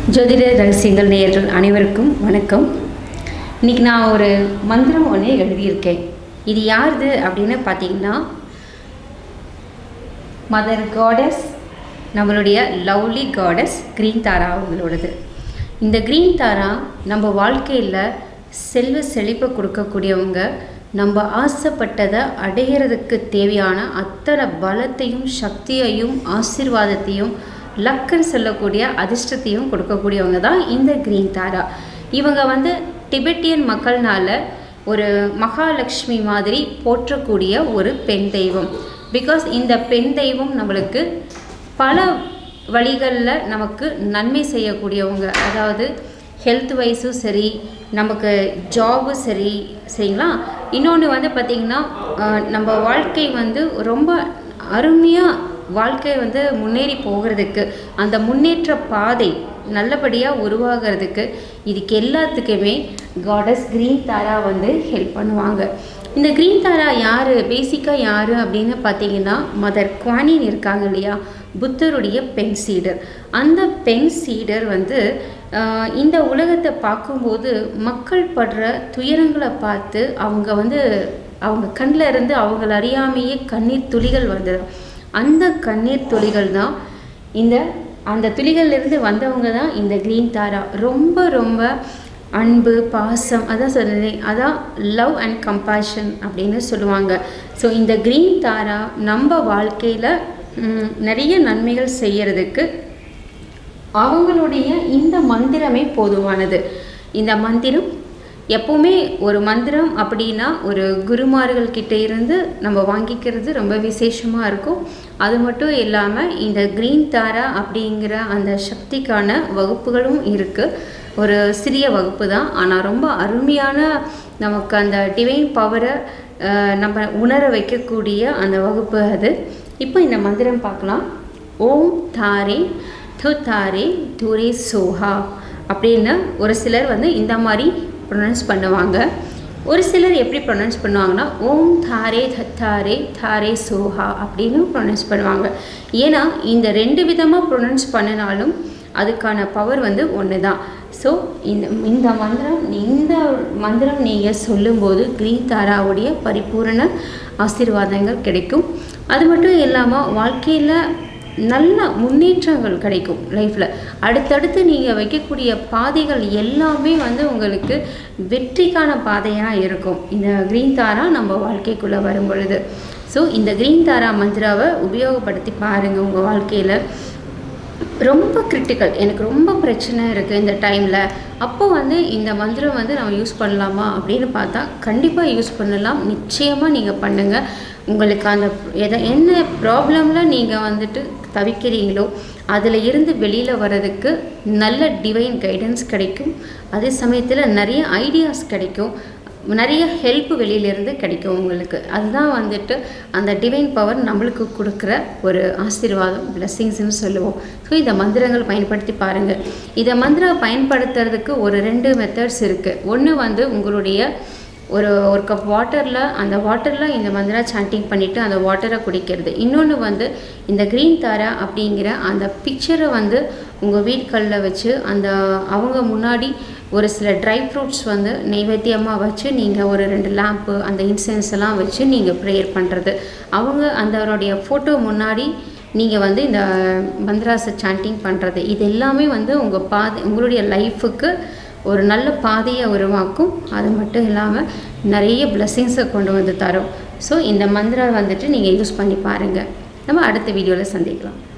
ஜோதிட ரகசியங்கள் நேயர்கள் அனைவருக்கும் வணக்கம் இன்றைக்கி நான் ஒரு மந்திரம் ஒன்று எழுதியிருக்கேன் இது யாருது அப்படின்னு பார்த்தீங்கன்னா மதர் காடஸ் நம்மளுடைய லவ்லி காடஸ் க்ரீன் தாரா அவங்களோடது இந்த க்ரீன் தாரா நம்ம வாழ்க்கையில் செல்வ செழிப்பை கொடுக்கக்கூடியவங்க நம்ம ஆசைப்பட்டதை அடையிறதுக்கு தேவையான அத்தனை பலத்தையும் சக்தியையும் ஆசீர்வாதத்தையும் லக்குன்னு சொல்லக்கூடிய அதிர்ஷ்டத்தையும் கொடுக்கக்கூடியவங்க தான் இந்த க்ரீன் தாரா இவங்க வந்து டிபெட்டியன் மக்கள்னால ஒரு மகாலட்சுமி மாதிரி போற்றக்கூடிய ஒரு பெண் தெய்வம் பிகாஸ் இந்த பெண் தெய்வம் நம்மளுக்கு பல வழிகளில் நமக்கு நன்மை செய்யக்கூடியவங்க அதாவது ஹெல்த் வைஸும் சரி நமக்கு ஜாபும் சரி சரிங்களா இன்னொன்று வந்து பார்த்திங்கன்னா அஹ், நம்ம வாழ்க்கை வந்து ரொம்ப அருமையாக வாழ்க்கை வந்து முன்னேறி போகிறதுக்கு அந்த முன்னேற்ற பாதை நல்லபடியாக உருவாகிறதுக்கு இதுக்கு எல்லாத்துக்குமே காடஸ் க்ரீன் தாரா வந்து ஹெல்ப் பண்ணுவாங்க இந்த க்ரீன் தாரா யார் பேசிக்காக யார் அப்படின்னு பார்த்தீங்கன்னா மதர் குவானின் இருக்காங்க இல்லையா புத்தருடைய பெண் சீடர் அந்த பெண் சீடர் வந்து ஆஹ், இந்த உலகத்தை பார்க்கும்போது மக்கள் படுற துயரங்களை பார்த்து அவங்க வந்து அவங்க கண்ணில் இருந்து அவங்கள அறியாமையே கண்ணீர் துளிகள் வந்தது அந்த கண்ணீர் துளிகள் தான் இந்த அந்த துளிகள்லேருந்து வந்தவங்க தான் இந்த க்ரீன் தாரா ரொம்ப ரொம்ப அன்பு பாசம் அதான் சொல்கிறேன் அதான் லவ் அண்ட் கம்பேஷன் அப்படின்னு சொல்லுவாங்க ஸோ இந்த க்ரீன் தாரா நம்ம வாழ்க்கையில் நிறைய நன்மைகள் செய்யறதுக்கு அவங்களுடைய இந்த மந்திரமே போதுமானது இந்த மந்திரம் எப்போவுமே ஒரு மந்திரம் அப்படின்னா ஒரு குருமார்கள் கிட்ட இருந்து நம்ம வாங்கிக்கிறது ரொம்ப விசேஷமாக இருக்கும் அது மட்டும் இல்லாமல் இந்த க்ரீன் தாரா அப்படிங்கிற அந்த சக்திக்கான வகுப்புகளும் இருக்குது ஒரு சிறிய வகுப்பு தான் ஆனால் ரொம்ப அருமையான நமக்கு அந்த டிவைன் பவரை நம்ம உணர வைக்கக்கூடிய அந்த வகுப்பு அது இப்போ இந்த மந்திரம் பார்க்கலாம் ஓம் தாரே து தாரே தூரே சோஹா அப்படின்னு ஒரு சிலர் வந்து இந்த மாதிரி ப்ரொனவுன்ஸ் பண்ணுவாங்க ஒரு சிலர் எப்படி ப்ரொனவுன்ஸ் பண்ணுவாங்கன்னா ஓம் தாரே தத்தாரே தாரே சோஹா அப்படின்னு ப்ரொனவுன்ஸ் பண்ணுவாங்க ஏன்னா இந்த ரெண்டு விதமாக ப்ரொனவுன்ஸ் பண்ணினாலும் அதுக்கான பவர் வந்து ஒன்று தான் ஸோ இந்த இந்த மந்திரம் இந்த மந்திரம் நீங்கள் சொல்லும்போது க்ரீன் தாராவுடைய பரிபூரண ஆசீர்வாதங்கள் கிடைக்கும் அது மட்டும் இல்லாமல் வாழ்க்கையில் நல்ல முன்னேற்றங்கள் கிடைக்கும் லைஃப்பில் அடுத்தடுத்து நீங்கள் வைக்கக்கூடிய பாதைகள் எல்லாமே வந்து உங்களுக்கு வெற்றிக்கான பாதையாக இருக்கும் இந்த க்ரீன் தாரா நம்ம வாழ்க்கைக்குள்ளே வரும் பொழுது ஸோ இந்த க்ரீன் தாரா மந்திராவை உபயோகப்படுத்தி பாருங்கள் உங்கள் வாழ்க்கையில் ரொம்ப கிரிட்டிக்கல் எனக்கு ரொம்ப பிரச்சனை இருக்குது இந்த டைமில் அப்போ வந்து இந்த மந்திரம் வந்து நம்ம யூஸ் பண்ணலாமா அப்படின்னு பார்த்தா கண்டிப்பாக யூஸ் பண்ணலாம் நிச்சயமாக நீங்கள் பண்ணுங்கள் உங்களுக்கு அந்த எதை என்ன ப்ராப்ளமில் நீங்கள் வந்துட்டு தவிக்கிறீங்களோ அதில் இருந்து வெளியில் வர்றதுக்கு நல்ல டிவைன் கைடன்ஸ் கிடைக்கும் அதே சமயத்தில் நிறைய ஐடியாஸ் கிடைக்கும் நிறைய ஹெல்ப் வெளியிலேருந்து கிடைக்கும் உங்களுக்கு அதுதான் வந்துட்டு அந்த டிவைன் பவர் நம்மளுக்கு கொடுக்குற ஒரு ஆசீர்வாதம் பிளெஸ்ஸிங்ஸ்னு சொல்லுவோம் ஸோ இந்த மந்திரங்கள் பயன்படுத்தி பாருங்கள் இதை மந்திரம் பயன்படுத்துறதுக்கு ஒரு ரெண்டு மெத்தட்ஸ் இருக்குது ஒன்று வந்து உங்களுடைய ஒரு ஒரு கப் வாட்டரில் அந்த வாட்டரில் இந்த மந்திரா சாண்டிங் பண்ணிவிட்டு அந்த வாட்டரை குடிக்கிறது இன்னொன்று வந்து இந்த க்ரீன் தாரா அப்படிங்கிற அந்த பிக்சரை வந்து உங்கள் வீட்களில் வச்சு அந்த அவங்க முன்னாடி ஒரு சில ட்ரை ஃப்ரூட்ஸ் வந்து நைவேத்தியமாக வச்சு நீங்கள் ஒரு ரெண்டு லேம்ப்பு அந்த இன்சென்ஸ் எல்லாம் வச்சு நீங்கள் ப்ரேயர் பண்ணுறது அவங்க அந்தவருடைய ஃபோட்டோ முன்னாடி நீங்கள் வந்து இந்த மந்திராசை சாண்டிங் பண்ணுறது இது எல்லாமே வந்து உங்கள் பாதை உங்களுடைய லைஃபுக்கு ஒரு நல்ல பாதையை உருவாக்கும் அது மட்டும் இல்லாமல் நிறைய பிளெஸ்ஸிங்ஸை கொண்டு வந்து தரும் ஸோ இந்த மந்திரம் வந்துட்டு நீங்கள் யூஸ் பண்ணி பாருங்கள் நம்ம அடுத்த வீடியோவில் சந்திக்கலாம்